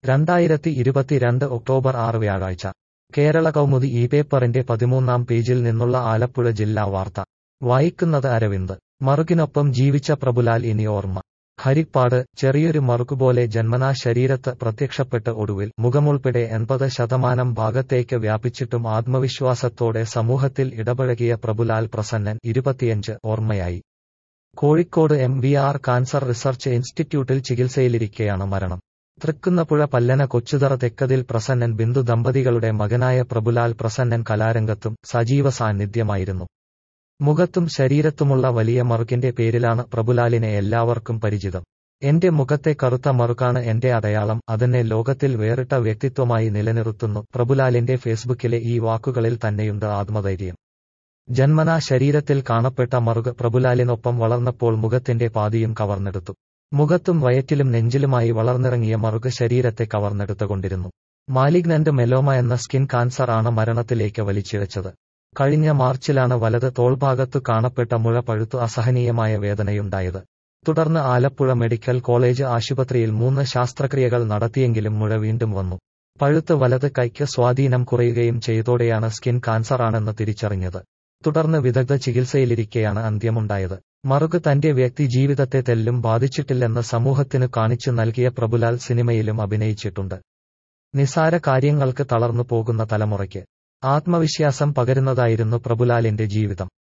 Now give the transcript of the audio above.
രണ്ടായിരത്തി ഇരുപത്തിരണ്ട് ഒക്ടോബർ ആറ് വ്യാഴാഴ്ച കേരള കൗമുദി ഈ പേപ്പറിന്റെ പതിമൂന്നാം പേജിൽ നിന്നുള്ള ആലപ്പുഴ ജില്ലാ വാർത്ത വായിക്കുന്നത് അരവിന്ദ് മറുകിനൊപ്പം ജീവിച്ച പ്രഭുലാൽ ഇനി ഓർമ്മ ഹരിപ്പാട് ചെറിയൊരു മറുകുപോലെ ജന്മനാ ശരീരത്ത് പ്രത്യക്ഷപ്പെട്ട് ഒടുവിൽ മുഖമുൾപ്പെടെ എൺപത് ശതമാനം ഭാഗത്തേക്ക് വ്യാപിച്ചിട്ടും ആത്മവിശ്വാസത്തോടെ സമൂഹത്തിൽ ഇടപഴകിയ പ്രഭുലാൽ പ്രസന്നൻ ഇരുപത്തിയഞ്ച് ഓർമ്മയായി Kozhikode M V R cancer research ഇൻസ്റ്റിറ്റ്യൂട്ടിൽ ചികിത്സയിലിരിക്കെയാണ് മരണം തൃക്കുന്നപ്പുഴ പല്ലന കൊച്ചുതറ തെക്കതിൽ പ്രസന്നൻ ബിന്ദു ദമ്പതികളുടെ മകനായ പ്രഭുലാൽ പ്രസന്നൻ കലാരംഗത്തും സജീവ സാന്നിധ്യമായിരുന്നു മുഖത്തും ശരീരത്തുമുള്ള വലിയ മറുകിന്റെ പേരിലാണ് പ്രഭുലാലിനെ എല്ലാവർക്കും പരിചിതം എന്റെ മുഖത്തെ കറുത്ത മറുകാണ് എന്റെ അടയാളം അതെന്നെ ലോകത്തിൽ വേറിട്ട വ്യക്തിത്വമായി നിലനിർത്തുന്നു പ്രഭുലാലിന്റെ ഫേസ്ബുക്കിലെ ഈ വാക്കുകളിൽ തന്നെയുണ്ട് ആത്മധൈര്യം ജന്മനാ ശരീരത്തിൽ കാണപ്പെട്ട മറുക് പ്രഭുലാലിനൊപ്പം വളർന്നപ്പോൾ മുഖത്തിന്റെ പാതിയും കവർന്നെടുത്തു മുഖത്തും വയറ്റിലും നെഞ്ചിലുമായി വളർന്നിറങ്ങിയ മറുക് ശരീരത്തെ കവർന്നെടുത്തുകൊണ്ടിരുന്നു മാലിഗ്നന്റ് മെലോമ എന്ന സ്കിൻ കാൻസർ ആണ് മരണത്തിലേക്ക് വലിച്ചിഴച്ചത് കഴിഞ്ഞ മാർച്ചിലാണ് വലത് തോൾഭാഗത്തു കാണപ്പെട്ട മുഴ പഴുത്തു അസഹനീയമായ വേദനയുണ്ടായത് തുടർന്ന് ആലപ്പുഴ മെഡിക്കൽ കോളേജ് ആശുപത്രിയിൽ മൂന്ന് ശാസ്ത്രക്രിയകൾ നടത്തിയെങ്കിലും മുഴ വീണ്ടും വന്നു പഴുത്ത് വലത് കൈക്ക് സ്വാധീനം കുറയുകയും ചെയ്തോടെയാണ് സ്കിൻ കാൻസറാണെന്ന് തിരിച്ചറിഞ്ഞത് തുടർന്ന് വിദഗ്ധ ചികിത്സയിലിരിക്കെയാണ് അന്ത്യമുണ്ടായത് മറുക് തന്റെ വ്യക്തി ജീവിതത്തെ തെല്ലും ബാധിച്ചിട്ടില്ലെന്ന് സമൂഹത്തിനു കാണിച്ചു നൽകിയ പ്രഭുലാൽ സിനിമയിലും അഭിനയിച്ചിട്ടുണ്ട് നിസാര കാര്യങ്ങൾക്ക് തളർന്നു പോകുന്ന തലമുറയ്ക്ക് ആത്മവിശ്വാസം പകരുന്നതായിരുന്നു പ്രഭുലാലിന്റെ ജീവിതം